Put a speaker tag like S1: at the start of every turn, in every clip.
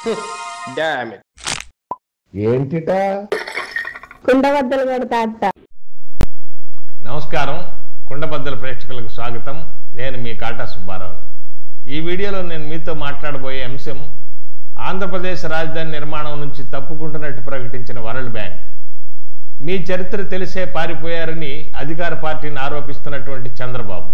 S1: damn it
S2: ఏంటిటా
S3: కుండబద్దలు కొడతా అత్త
S4: నమస్కారం కుండబద్దల ప్రేక్షకులకు స్వాగతం నేను మీ కాటా సుబ్బారావుని ఈ వీడియోలో నేను మీతో మాట్లాడబోయే అంశం ఆంధ్రప్రదేశ్ రాజధాని నిర్మాణం నుంచి తప్పుకుంటున్నట్టు ప్రకటించిన వరల్డ్ బ్యాంక్ మీ చరిత్ర తెలిసే పారిపోయారని అధికార పార్టీని ఆరోపిస్తున్నటువంటి చంద్రబాబు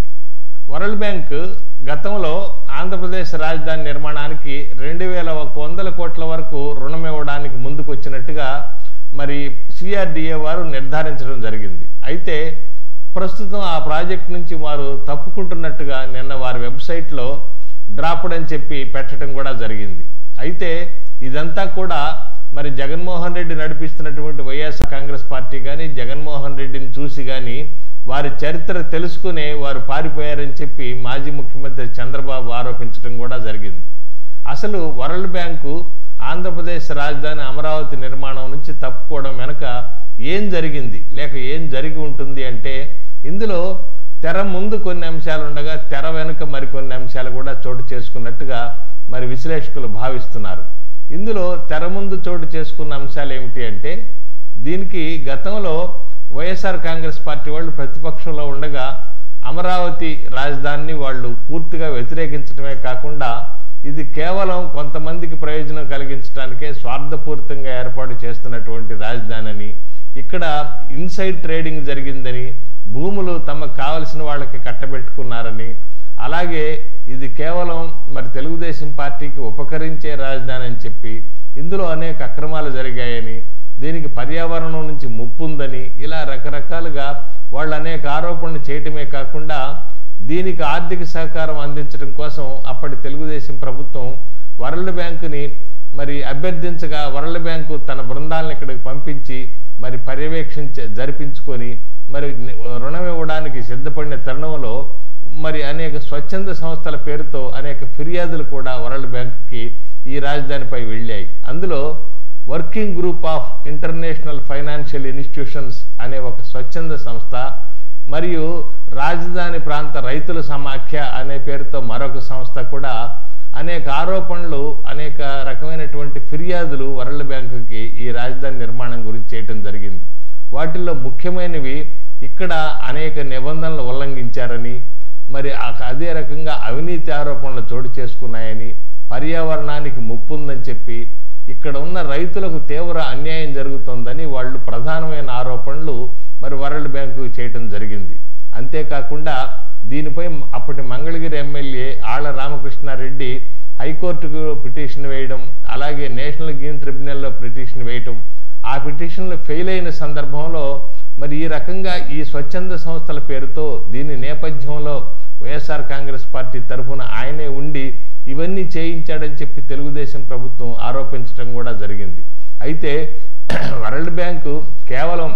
S4: వరల్డ్ బ్యాంక్ గతంలో ఆంధ్రప్రదేశ్ రాజధాని నిర్మాణానికి రెండు వేల ఒక వందల కోట్ల వరకు రుణం ఇవ్వడానికి ముందుకొచ్చినట్టుగా మరి సిఆర్డిఏ వారు నిర్ధారించడం జరిగింది అయితే ప్రస్తుతం ఆ ప్రాజెక్ట్ నుంచి వారు తప్పుకుంటున్నట్టుగా నిన్న వారి వెబ్సైట్లో డ్రాప్డ్ అని చెప్పి పెట్టడం కూడా జరిగింది అయితే ఇదంతా కూడా మరి జగన్మోహన్ రెడ్డి నడిపిస్తున్నటువంటి వైఎస్ఆర్ కాంగ్రెస్ పార్టీ కానీ జగన్మోహన్ రెడ్డిని చూసి కానీ వారి చరిత్ర తెలుసుకునే వారు పారిపోయారని చెప్పి మాజీ ముఖ్యమంత్రి చంద్రబాబు ఆరోపించడం కూడా జరిగింది అసలు వరల్డ్ బ్యాంకు ఆంధ్రప్రదేశ్ రాజధాని అమరావతి నిర్మాణం నుంచి తప్పుకోవడం వెనుక ఏం జరిగింది లేక ఏం జరిగి ఉంటుంది అంటే ఇందులో తెర ముందు కొన్ని అంశాలు ఉండగా తెర వెనుక మరికొన్ని అంశాలు కూడా చోటు చేసుకున్నట్టుగా మరి విశ్లేషకులు భావిస్తున్నారు ఇందులో తెర ముందు చోటు చేసుకున్న అంశాలు ఏమిటి అంటే దీనికి గతంలో వైఎస్ఆర్ కాంగ్రెస్ పార్టీ వాళ్ళు ప్రతిపక్షంలో ఉండగా అమరావతి రాజధానిని వాళ్ళు పూర్తిగా వ్యతిరేకించడమే కాకుండా ఇది కేవలం కొంతమందికి ప్రయోజనం కలిగించడానికే స్వార్థపూరితంగా ఏర్పాటు చేస్తున్నటువంటి రాజధాని అని ఇక్కడ ఇన్సైడ్ ట్రేడింగ్ జరిగిందని భూములు తమకు కావలసిన వాళ్ళకి కట్టబెట్టుకున్నారని అలాగే ఇది కేవలం మరి తెలుగుదేశం పార్టీకి ఉపకరించే రాజధాని అని చెప్పి ఇందులో అనేక అక్రమాలు జరిగాయని దీనికి పర్యావరణం నుంచి ముప్పు ఉందని ఇలా రకరకాలుగా వాళ్ళు అనేక ఆరోపణలు చేయటమే కాకుండా దీనికి ఆర్థిక సహకారం అందించడం కోసం అప్పటి తెలుగుదేశం ప్రభుత్వం వరల్డ్ బ్యాంకుని మరి అభ్యర్థించగా వరల్డ్ బ్యాంకు తన బృందాలను ఇక్కడికి పంపించి మరి పర్యవేక్షించ జరిపించుకొని మరి రుణం ఇవ్వడానికి సిద్ధపడిన తరుణంలో మరి అనేక స్వచ్ఛంద సంస్థల పేరుతో అనేక ఫిర్యాదులు కూడా వరల్డ్ బ్యాంకుకి ఈ రాజధానిపై వెళ్ళాయి అందులో working group of international financial institutions అనే ఒక స్వచ్ఛంద సంస్థ మరియు రాజధాని ప్రాంత రైతుల సమాఖ్య అనే పేరుతో మరొక సంస్థ కూడా అనేక ఆరోపణలు అనేక రకమైనటువంటి ఫిర్యాదులు వరల్డ్ బ్యాంకుకి ఈ రాజధాని నిర్మాణం గురించి చేయటం జరిగింది వాటిల్లో ముఖ్యమైనవి ఇక్కడ అనేక నిబంధనలు ఉల్లంఘించారని మరి ఆ- అదే రకంగా అవినీతి ఆరోపణలు చోటు చేసుకున్నాయని పర్యావరణానికి ముప్పు ఉందని చెప్పి ఇక్కడ ఉన్న రైతులకు తీవ్ర అన్యాయం జరుగుతోందని వాళ్ళు ప్రధానమైన ఆరోపణలు మరి వరల్డ్ బ్యాంకు చేయటం జరిగింది అంతేకాకుండా దీనిపై అప్పటి మంగళగిరి ఎమ్మెల్యే ఆళ్ల రామకృష్ణారెడ్డి హైకోర్టుకు పిటిషన్ వేయడం అలాగే నేషనల్ గ్రీన్ ట్రిబ్యునల్లో పిటిషన్ వేయటం ఆ పిటిషన్లు ఫెయిల్ అయిన సందర్భంలో మరి ఈ రకంగా ఈ స్వచ్ఛంద సంస్థల పేరుతో దీని నేపథ్యంలో వైఎస్ఆర్ కాంగ్రెస్ పార్టీ తరఫున ఆయనే ఉండి ఇవన్నీ చేయించాడని చెప్పి తెలుగుదేశం ప్రభుత్వం ఆరోపించడం కూడా జరిగింది అయితే వరల్డ్ బ్యాంకు కేవలం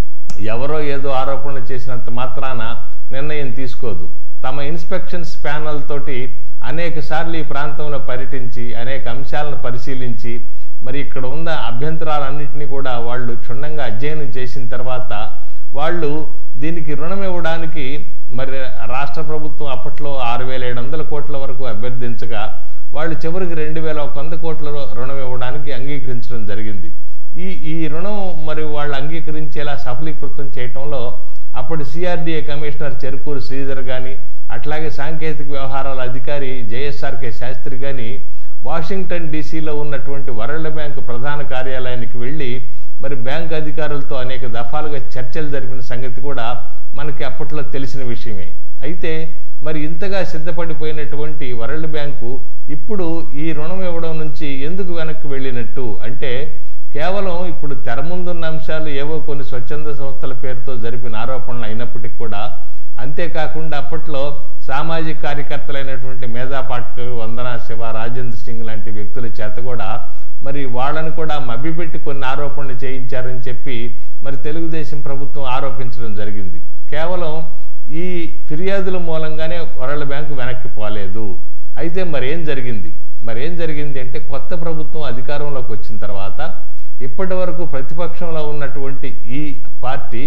S4: ఎవరో ఏదో ఆరోపణలు చేసినంత మాత్రాన నిర్ణయం తీసుకోదు తమ ఇన్స్పెక్షన్స్ ప్యానల్ తోటి అనేక సార్లు ఈ ప్రాంతంలో పర్యటించి అనేక అంశాలను పరిశీలించి మరి ఇక్కడ ఉన్న అభ్యంతరాలన్నింటినీ కూడా వాళ్ళు క్షుణ్ణంగా అధ్యయనం చేసిన తర్వాత వాళ్ళు దీనికి రుణం ఇవ్వడానికి మరి రాష్ట్ర ప్రభుత్వం అప్పట్లో ఆరు వేల ఏడు వందల కోట్ల వరకు అభ్యర్థించగా వాళ్ళు చివరికి రెండు వేల ఒక వంద కోట్ల రు- రుణం ఇవ్వడానికి అంగీకరించడం జరిగింది ఈ ఈ రుణం మరి వాళ్ళు అంగీకరించేలా సఫలీకృతం చేయటంలో అప్పటి సిఆర్డిఏ కమిషనర్ చెరుకూరు శ్రీధర్ కానీ అట్లాగే సాంకేతిక వ్యవహారాల అధికారి జేఎస్ఆర్కే శాస్త్రి కానీ వాషింగ్టన్ డీసీలో ఉన్నటువంటి వరల్డ్ బ్యాంక్ ప్రధాన కార్యాలయానికి వెళ్ళి మరి బ్యాంక్ అధికారులతో అనేక దఫాలుగా చర్చలు జరిపిన సంగతి కూడా మనకి అప్పట్లో తెలిసిన విషయమే అయితే మరి ఇంతగా సిద్ధపడిపోయినటువంటి వరల్డ్ బ్యాంకు ఇప్పుడు ఈ రుణం ఇవ్వడం నుంచి ఎందుకు వెనక్కి వెళ్ళినట్టు అంటే కేవలం ఇప్పుడు తెర ముందున్న అంశాలు ఏవో కొన్ని స్వచ్ఛంద సంస్థల పేరుతో జరిపిన ఆరోపణలు అయినప్పటికీ కూడా అంతేకాకుండా అప్పట్లో సామాజిక కార్యకర్తలైనటువంటి మేధా పాటకర్ వందన శివ రాజేంద్ర సింగ్ లాంటి వ్యక్తుల చేత కూడా మరి వాళ్ళని కూడా మభ్యపెట్టి కొన్ని ఆరోపణలు చేయించారని చెప్పి మరి తెలుగుదేశం ప్రభుత్వం ఆరోపించడం జరిగింది కేవలం ఈ ఫిర్యాదుల మూలంగానే వరల్డ్ బ్యాంకు వెనక్కి పోలేదు అయితే మరి ఏం జరిగింది మరి ఏం జరిగింది అంటే కొత్త ప్రభుత్వం అధికారంలోకి వచ్చిన తర్వాత ఇప్పటి వరకు ప్రతిపక్షంలో ఉన్నటువంటి ఈ పార్టీ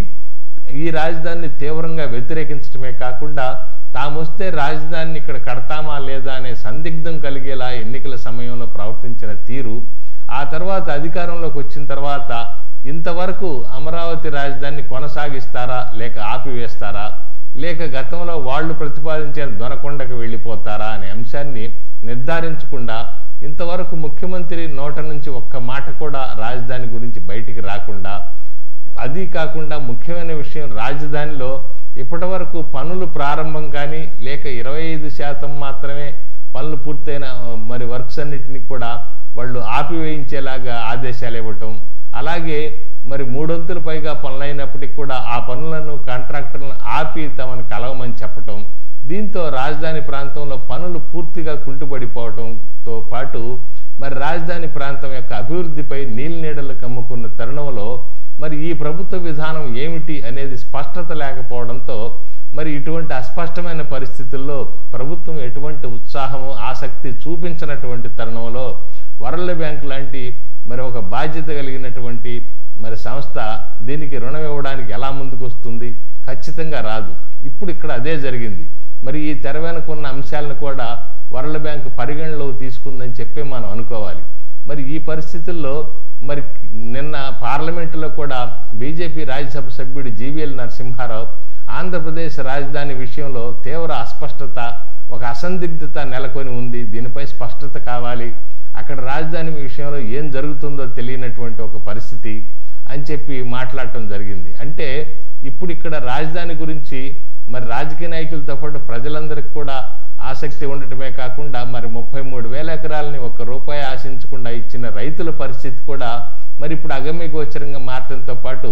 S4: ఈ రాజధానిని తీవ్రంగా వ్యతిరేకించడమే కాకుండా తాము వస్తే రాజధానిని ఇక్కడ కడతామా లేదా అనే సందిగ్ధం కలిగేలా ఎన్నికల సమయంలో ప్రవర్తించారు ప్రవర్తించిన తీరు ఆ తర్వాత అధికారంలోకి వచ్చిన తర్వాత ఇంతవరకు అమరావతి రాజధానిని కొనసాగిస్తారా లేక ఆపివేస్తారా లేక గతంలో వాళ్ళు ప్రతిపాదించిన దొనకొండకు వెళ్ళిపోతారా అనే అంశాన్ని నిర్ధారించకుండా ఇంతవరకు ముఖ్యమంత్రి నోట నుంచి ఒక్క మాట కూడా రాజధాని గురించి బయటికి రాకుండా అది కాకుండా ముఖ్యమైన విషయం రాజధానిలో ఇప్పటి వరకు పనులు ప్రారంభం కానీ లేక ఇరవై ఐదు శాతం మాత్రమే పనులు పూర్తయిన ఆ, మరి వర్క్స్ అన్నిటిని కూడా వాళ్ళు ఆపివేయించేలాగా ఆదేశాలు ఇవ్వటం అలాగే మరి మూడొంతులు పైగా పనులైనప్పటికీ కూడా ఆ పనులను కాంట్రాక్టర్లను ఆపి తమను కలవమని చెప్పటం దీంతో రాజధాని ప్రాంతంలో పనులు పూర్తిగా కుంటుపడిపోవడంతో పాటు మరి రాజధాని ప్రాంతం యొక్క అభివృద్ధిపై నీళ్ళనీడలు కమ్ముకున్న తరుణంలో మరి ఈ ప్రభుత్వ విధానం ఏమిటి అనేది స్పష్టత లేకపోవడంతో మరి ఇటువంటి అస్పష్టమైన పరిస్థితుల్లో ప్రభుత్వం ఎటువంటి ఉత్సాహము ఆసక్తి చూపించినటువంటి తరుణంలో వరల్డ్ బ్యాంక్ లాంటి మరి ఒక బాధ్యత కలిగినటువంటి మరి సంస్థ దీనికి రుణం ఇవ్వడానికి ఎలా ముందుకు వస్తుంది ఖచ్చితంగా రాదు ఇప్పుడు ఇక్కడ అదే జరిగింది మరి ఈ తెర వెనుక ఉన్న అంశాలను కూడా వరల్డ్ బ్యాంక్ పరిగణలో తీసుకుందని చెప్పి మనం అనుకోవాలి మరి ఈ పరిస్థితుల్లో మరి నిన్న పార్లమెంటులో కూడా బీజేపీ రాజ్యసభ సభ్యుడు జీవీఎల్ నరసింహారావు ఆంధ్రప్రదేశ్ రాజధాని విషయంలో తీవ్ర అస్పష్టత ఒక అసందిగ్ధత నెలకొని ఉంది దీనిపై స్పష్టత కావాలి అక్కడ రాజధాని విషయంలో ఏం జరుగుతుందో తెలియనటువంటి ఒక పరిస్థితి అని చెప్పి మాట్లాడటం జరిగింది అంటే ఇప్పుడు ఇక్కడ రాజధాని గురించి మరి రాజకీయ నాయకులతో పాటు ప్రజలందరికీ కూడా ఆసక్తి ఉండటమే కాకుండా మరి ముప్పై మూడు వేల ఎకరాలని ఒక్క రూపాయి ఆశించకుండా ఇచ్చిన రైతుల పరిస్థితి కూడా మరి ఇప్పుడు అగమ్య గోచరంగా మారడంతో పాటు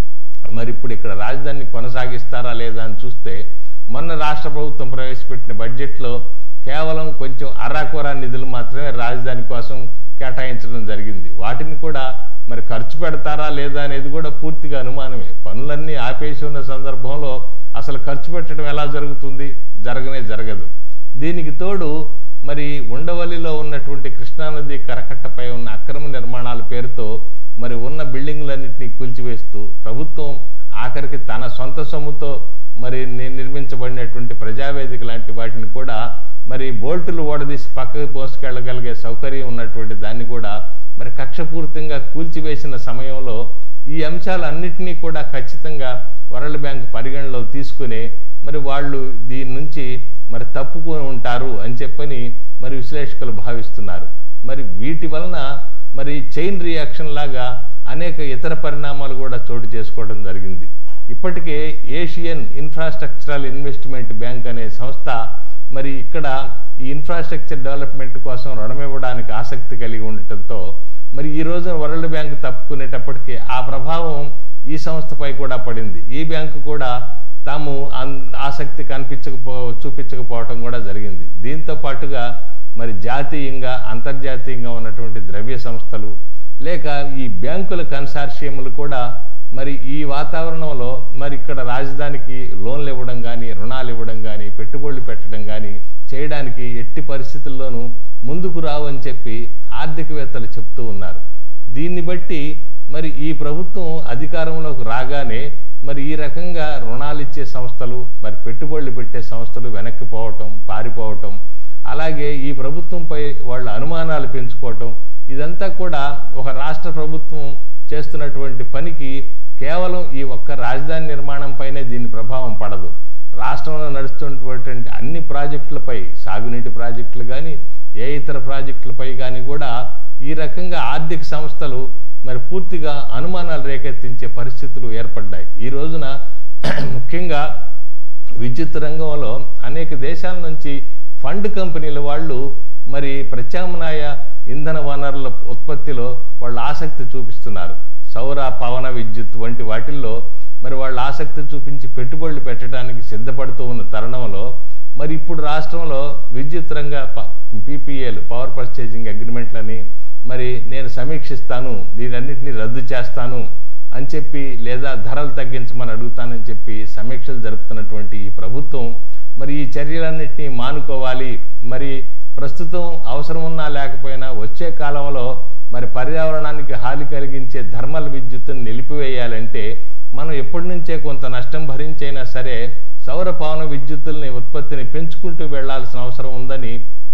S4: మరి ఇప్పుడు ఇక్కడ రాజధానిని కొనసాగిస్తారా లేదా అని చూస్తే మొన్న రాష్ట్ర ప్రభుత్వం ప్రవేశపెట్టిన బడ్జెట్లో కేవలం కొంచెం అరాకొరా నిధులు మాత్రమే రాజధాని కోసం కేటాయించడం జరిగింది వాటిని కూడా మరి ఖర్చు పెడతారా లేదా అనేది కూడా పూర్తిగా అనుమానమే పనులన్నీ ఆపేసి ఉన్న సందర్భంలో అసలు ఖర్చు పెట్టడం ఎలా జరుగుతుంది జరగనే జరగదు దీనికి తోడు మరి ఉండవల్లిలో ఉన్నటువంటి కృష్ణానది కరకట్టపై ఉన్న అక్రమ నిర్మాణాల పేరుతో మరి ఉన్న బిల్డింగులన్నింటినీ కూల్చివేస్తూ ప్రభుత్వం ఆఖరికి తన సొంత సొమ్ముతో మరి ని- నిర్మించబడినటువంటి ప్రజావేదిక లాంటి వాటిని కూడా మరి బోల్టులు ఓడదీసి పక్కకు పోసుకెళ్ళగలిగే సౌకర్యం ఉన్నటువంటి దాన్ని కూడా మరి కక్షపూరితంగా కూల్చివేసిన సమయంలో ఈ అంశాలన్నింటినీ కూడా ఖచ్చితంగా వరల్డ్ బ్యాంక్ పరిగణలో తీసుకుని మరి వాళ్ళు దీని నుంచి మరి తప్పుకొని ఉంటారు అని చెప్పని మరి విశ్లేషకులు భావిస్తున్నారు మరి వీటి వలన మరి చైన్ రియాక్షన్ లాగా అనేక ఇతర పరిణామాలు కూడా చోటు చేసుకోవడం జరిగింది ఇప్పటికే ఏషియన్ ఇన్ఫ్రాస్ట్రక్చరల్ ఇన్వెస్ట్మెంట్ బ్యాంక్ అనే సంస్థ మరి ఇక్కడ ఈ ఇన్ఫ్రాస్ట్రక్చర్ డెవలప్మెంట్ కోసం రుణం ఇవ్వడానికి ఆసక్తి కలిగి ఉండటంతో మరి ఈ రోజున వరల్డ్ బ్యాంక్ తప్పుకునేటప్పటికీ ఆ ప్రభావం ఈ సంస్థపై కూడా పడింది ఈ బ్యాంకు కూడా తాము అన్- ఆసక్తి కనిపించకపో చూపించకపోవటం కూడా జరిగింది దీంతో పాటుగా మరి జాతీయంగా అంతర్జాతీయంగా ఉన్నటువంటి ద్రవ్య సంస్థలు లేక ఈ బ్యాంకుల కన్సార్షియములు కూడా మరి ఈ వాతావరణంలో మరి ఇక్కడ రాజధానికి లోన్లు ఇవ్వడం కానీ రుణాలు ఇవ్వడం కానీ పెట్టుబడులు పెట్టడం కానీ చేయడానికి ఎట్టి పరిస్థితుల్లోనూ ముందుకు రావని చెప్పి ఆర్థికవేత్తలు చెప్తూ ఉన్నారు దీన్ని బట్టి మరి ఈ ప్రభుత్వం అధికారంలోకి రాగానే మరి ఈ రకంగా రుణాలు ఇచ్చే సంస్థలు మరి పెట్టుబడులు పెట్టే సంస్థలు వెనక్కి పోవటం పారిపోవటం అలాగే ఈ ప్రభుత్వంపై వాళ్ళ అనుమానాలు పెంచుకోవటం ఇదంతా కూడా ఒక రాష్ట్ర ప్రభుత్వం చేస్తున్నటువంటి పనికి కేవలం ఈ ఒక్క రాజధాని నిర్మాణం పైనే దీని ప్రభావం పడదు రాష్ట్రంలో నడుస్తున్నటువంటి అన్ని ప్రాజెక్టులపై సాగునీటి ప్రాజెక్టులు కానీ ఏ ఇతర ప్రాజెక్టులపై కానీ కూడా ఈ రకంగా ఆర్థిక సంస్థలు మరి పూర్తిగా అనుమానాలు రేకెత్తించే పరిస్థితులు ఏర్పడ్డాయి ఈ రోజున ముఖ్యంగా విద్యుత్ రంగంలో అనేక దేశాల నుంచి ఫండ్ కంపెనీల వాళ్ళు మరి ప్రత్యామ్నాయ ఇంధన వనరుల ఉత్పత్తిలో వాళ్ళు ఆసక్తి చూపిస్తున్నారు సౌర పవన విద్యుత్ వంటి వాటిల్లో మరి వాళ్ళు ఆసక్తి చూపించి పెట్టుబడులు పెట్టడానికి సిద్ధపడుతూ ఉన్న తరుణంలో మరి ఇప్పుడు రాష్ట్రంలో విద్యుత్ రంగ పీపీఏలు పవర్ పర్చేజింగ్ అగ్రిమెంట్లని మరి నేను సమీక్షిస్తాను దీనన్నింటినీ రద్దు చేస్తాను అని చెప్పి లేదా ధరలు తగ్గించమని అడుగుతానని చెప్పి సమీక్షలు జరుపుతున్నటువంటి ఈ ప్రభుత్వం మరి ఈ చర్యలన్నింటినీ మానుకోవాలి మరి ప్రస్తుతం అవసరం ఉన్నా లేకపోయినా వచ్చే కాలంలో మరి పర్యావరణానికి హాని కలిగించే థర్మల్ విద్యుత్తును నిలిపివేయాలంటే మనం ఎప్పటి నుంచే కొంత నష్టం భరించైనా సరే సౌర పవన విద్యుత్తుల్ని ఉత్పత్తిని పెంచుకుంటూ వెళ్లాల్సిన అవసరం ఉందని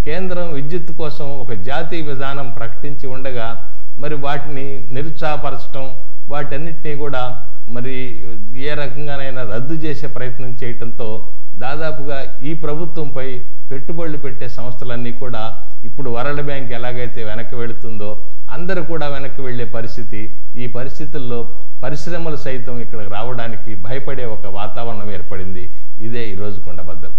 S4: కేంద్రం విద్యుత్ కోసం ఒక జాతీయ విధానం ప్రకటించి ఉండగా మరి వాటిని నిరుత్సాహపరచడం వాటన్నిటినీ కూడా మరి ఏ రకంగానైనా రద్దు చేసే ప్రయత్నం చేయటంతో దాదాపుగా ఈ ప్రభుత్వంపై పెట్టుబడులు పెట్టే సంస్థలన్నీ కూడా ఇప్పుడు వరల్డ్ బ్యాంక్ ఎలాగైతే వెనక్కి వెళుతుందో అందరూ కూడా వెనక్కి వెళ్ళే పరిస్థితి ఈ పరిస్థితుల్లో పరిశ్రమలు సైతం ఇక్కడికి రావడానికి భయపడే ఒక వాతావరణం ఏర్పడింది ఇదే ఈరోజు కొండబద్దలు